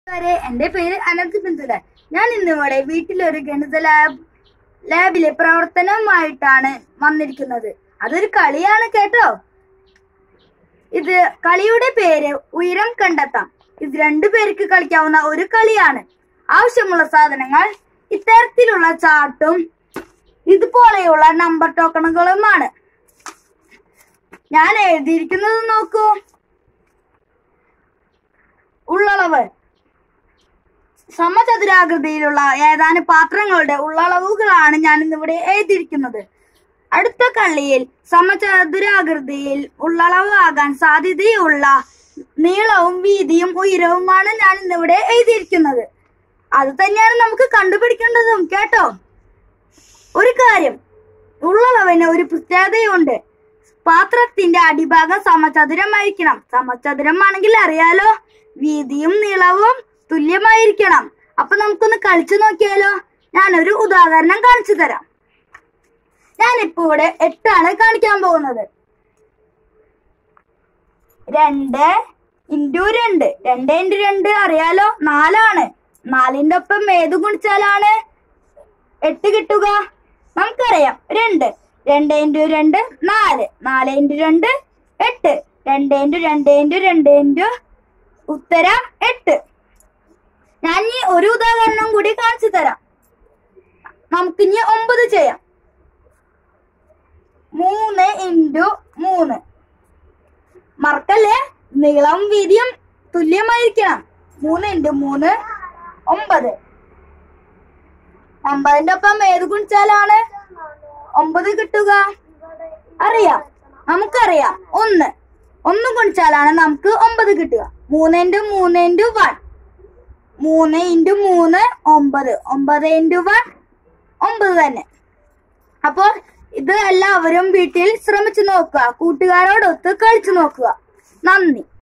വരെ എന്റെ പേര് അനന്ത് ബിന്ദുലാൽ ഞാൻ ഇന്നിവിടെ വീട്ടിലൊരു ഗണിത ലാബ് ലാബിലെ പ്രവർത്തനവുമായിട്ടാണ് വന്നിരിക്കുന്നത് അതൊരു കളിയാണ് കേട്ടോ ഇത് കളിയുടെ പേര് ഉയരം കണ്ടെത്താം ഇത് രണ്ടു പേർക്ക് കളിക്കാവുന്ന ഒരു കളിയാണ് ആവശ്യമുള്ള സാധനങ്ങൾ ഇത്തരത്തിലുള്ള ചാർട്ടും ഇതുപോലെയുള്ള നമ്പർ ടോക്കണുകളുമാണ് ഞാൻ എഴുതിയിരിക്കുന്നത് നോക്കൂ ഉള്ളളവ് സമചതുരാകൃതിയിലുള്ള ഏതാനും പാത്രങ്ങളുടെ ഉള്ളളവുകളാണ് ഞാൻ ഇന്നിവിടെ എഴുതിയിരിക്കുന്നത് അടുത്ത കളിയിൽ സമചതുരാകൃതിയിൽ ഉള്ളളവാകാൻ സാധ്യതയുള്ള നീളവും വീതിയും ഉയരവുമാണ് ഞാൻ ഇന്നിവിടെ എഴുതിയിരിക്കുന്നത് അത് തന്നെയാണ് നമുക്ക് കണ്ടുപിടിക്കേണ്ടതും കേട്ടോ ഒരു കാര്യം ഉള്ളളവിന് ഒരു പ്രത്യേകതയുണ്ട് പാത്രത്തിന്റെ അടിഭാഗം സമചതുരമായിരിക്കണം സമചതുരമാണെങ്കിൽ അറിയാലോ വീതിയും നീളവും തുല്യമായിരിക്കണം അപ്പൊ നമുക്കൊന്ന് കളിച്ചു നോക്കിയാലോ ഞാനൊരു ഉദാഹരണം കാണിച്ചു തരാം ഞാനിപ്പോ ഇവിടെ എട്ടാണ് കാണിക്കാൻ പോകുന്നത് രണ്ട് ഇൻറ്റു രണ്ട് രണ്ട് ഇൻറ്റു രണ്ട് അറിയാലോ നാലാണ് നാലിന്റെ ഒപ്പം ഏത് ഗുണിച്ചാലാണ് എട്ട് കിട്ടുക നമുക്കറിയാം രണ്ട് രണ്ട് ഇൻറ്റു രണ്ട് നാല് നാല് ഇൻറ്റു രണ്ട് എട്ട് രണ്ട് ഇൻറ്റു രണ്ട് ഇൻറ്റു രണ്ട് ഇൻറ്റു ഉത്തരം എട്ട് ഞാൻ ഇനി ഒരു ഉദാഹരണം കൂടി കാണിച്ചു തരാം നമുക്കിനി ഒമ്പത് ചെയ്യാം മൂന്ന് ഇൻറ്റു മൂന്ന് മറക്കല്ലേ നീളം വീതിയും തുല്യമായിരിക്കണം മൂന്ന് ഇൻറ്റു മൂന്ന് ഒമ്പത് ഒമ്പതിന്റെ ഒപ്പം ഏത് ഗുണിച്ചാലാണ് ഒമ്പത് കിട്ടുക അറിയാം നമുക്കറിയാം ഒന്ന് ഒന്ന് ഗുണിച്ചാലാണ് നമുക്ക് ഒമ്പത് കിട്ടുക മൂന്ന് ഇൻറ്റു മൂന്ന് ഇൻറ്റു വൺ മൂന്ന് ഇൻറ്റു മൂന്ന് ഒമ്പത് ഒമ്പത് ഇൻറ്റു വൺ ഒമ്പത് തന്നെ അപ്പോൾ ഇത് എല്ലാവരും വീട്ടിൽ ശ്രമിച്ചു നോക്കുക കൂട്ടുകാരോടൊത്ത് കളിച്ചു നോക്കുക നന്ദി